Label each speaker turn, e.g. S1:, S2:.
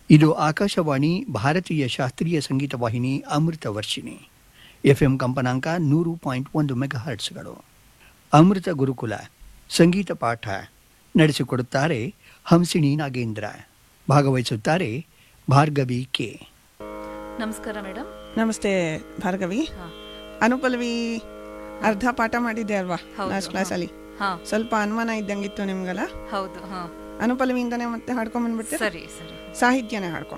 S1: ಇದು ಆಕಾಶವಾಣಿ ಭಾರತೀಯ ಶಾಸ್ತ್ರೀಯ ಸಂಗೀತ ವಾಹಿನಿ ಅಮೃತ ವರ್ಷಿಣಿ ಎಫ್ಎಂ ಕಂಪನಾಂಕ ನೂರು ಪಾಯಿಂಟ್ ಒಂದು ಮೆಗಾಹರ್ಟ್ಸ್ಗಳು ಅಮೃತ ಗುರುಕುಲ ಸಂಗೀತ ಪಾಠ ನಡೆಸಿಕೊಡುತ್ತಾರೆ ಹಂಸಿಣಿ ನಾಗೇಂದ್ರ ಭಾಗವಹಿಸುತ್ತಾರೆ ಭಾರ್ಗವಿ ಕೆ
S2: ನಮಸ್ಕಾರ ಮೇಡಮ್
S3: ನಮಸ್ತೆ ಭಾರ್ಗವಿ
S2: ಹಾ.
S3: ಅನುಪಲ್ವಿ ಅರ್ಧ ಪಾಠ ಮಾಡಿದ್ದೆ ಅಲ್ವಾ
S2: ಹೌದು,
S3: ಲಾಸ್ಟ್ ಕ್ಲಾಸಲ್ಲಿ
S2: ಹಾ
S3: ಸ್ವಲ್ಪ ಅನುಮಾನ ಇದ್ದಂಗಿತ್ತು ನಿಮ್ಗೆಲ್ಲ
S2: ಹೌದು ಹಾ
S3: ಅನುಪಲ್ವಿಯಿಂದನೇ ಮತ್ತೆ ಹಾಡ್ಕೊಂಡ್ ಬಂದ್ಬಿಡ್ತೀರಾ
S2: ಸರಿ ಸರಿ
S3: ಸಾಹಿತ್ಯನೇ ಹಾಡ್ಕೊಂಡ್